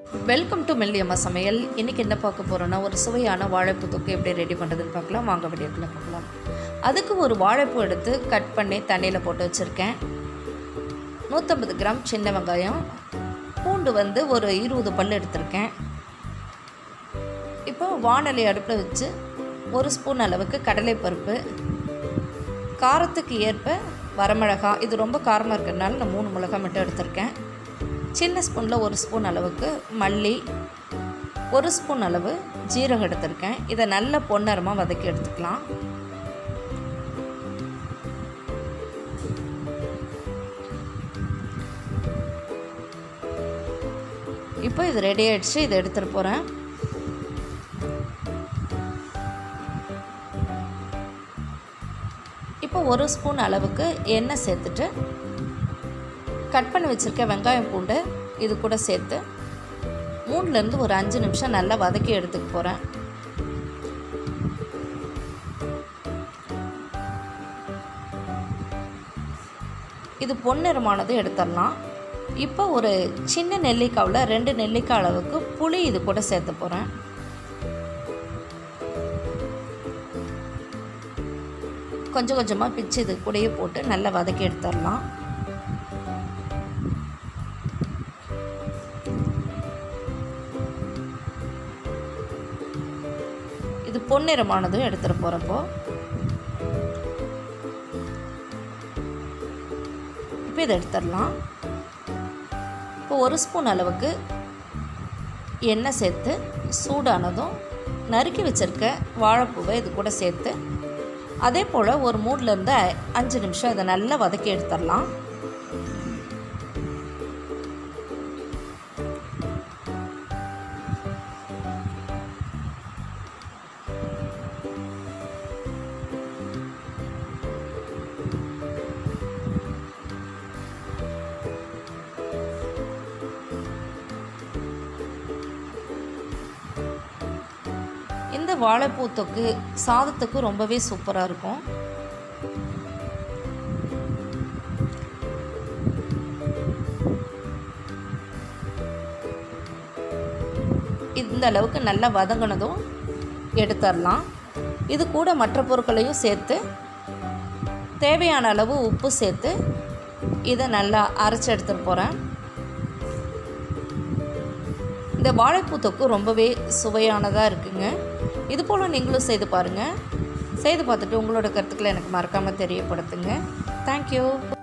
welcome to மெல்லியம்மா சமையல் இன்றைக்கி என்ன பார்க்க போகிறோன்னா ஒரு சுவையான வாழைப்பூ தொக்கு எப்படி ரெடி பண்ணுறதுன்னு பார்க்கலாம் வாங்க வீடியோக்குள்ளே பார்க்கலாம் அதுக்கு ஒரு வாழைப்பூ எடுத்து கட் பண்ணி தண்ணியில் போட்டு வச்சுருக்கேன் நூற்றம்பது கிராம் சின்ன வெங்காயம் பூண்டு வந்து ஒரு இருபது பல் எடுத்திருக்கேன் இப்போ வானொலி அடுப்பில் வச்சு ஒரு ஸ்பூன் அளவுக்கு கடலைப்பருப்பு காரத்துக்கு ஏற்ப வரமிளகா இது ரொம்ப காரமாக இருக்கிறதுனால நான் மூணு மிளகா மட்டும் எடுத்திருக்கேன் சின்ன ஸ்பூனில் ஒரு ஸ்பூன் அளவுக்கு மல்லி ஒரு ஸ்பூன் அளவு ஜீரகம் எடுத்திருக்கேன் இதை நல்ல பொன்னரமாக வதக்கி எடுத்துக்கலாம் இப்போ இது ரெடி ஆகிடுச்சு இதை எடுத்துகிட்டு போகிறேன் இப்போ ஒரு ஸ்பூன் அளவுக்கு எண்ணெய் சேர்த்துட்டு கட் பண்ணி வச்சுருக்க வெங்காயம் பூண்டு இது கூட சேர்த்து மூணுலேருந்து ஒரு அஞ்சு நிமிஷம் நல்லா வதக்கி எடுத்துக்க போகிறேன் இது பொன்னிறமானது எடுத்துடலாம் இப்போ ஒரு சின்ன நெல்லிக்காவில் ரெண்டு நெல்லிக்காய் அளவுக்கு புளி இது கூட சேர்த்து போகிறேன் கொஞ்சம் கொஞ்சமாக பிச்சு இது கூடயே போட்டு நல்லா வதக்கி எடுத்துடலாம் இது பொன்னிறமானதும் எடுத்துகிட்டு போகிறப்போ இப்போ இதை எடுத்துடலாம் இப்போ ஒரு ஸ்பூன் அளவுக்கு எண்ணெய் சேர்த்து சூடானதும் நறுக்கி வச்சுருக்க வாழைப்பூவை இது கூட சேர்த்து அதே போல் ஒரு மூணுலேருந்து அஞ்சு நிமிஷம் இதை நல்லா வதக்கி எடுத்துடலாம் இந்த வாழைப்பூ தொக்கு சாதத்துக்கு ரொம்பவே சூப்பராக இருக்கும் இந்த அளவுக்கு நல்லா வதங்கினதும் எடுத்துடலாம் இது கூட மற்ற பொருட்களையும் சேர்த்து தேவையான அளவு உப்பு சேர்த்து இதை நல்லா அரைச்சி எடுத்துகிட்டு போகிறேன் இந்த வாழைப்பூ தொக்கு ரொம்பவே சுவையானதாக இருக்குங்க இது போல் நீங்களும் செய்து பாருங்கள் செய்து பார்த்துட்டு உங்களோட கருத்துக்களை எனக்கு மறக்காமல் தெரியப்படுத்துங்க தேங்க்யூ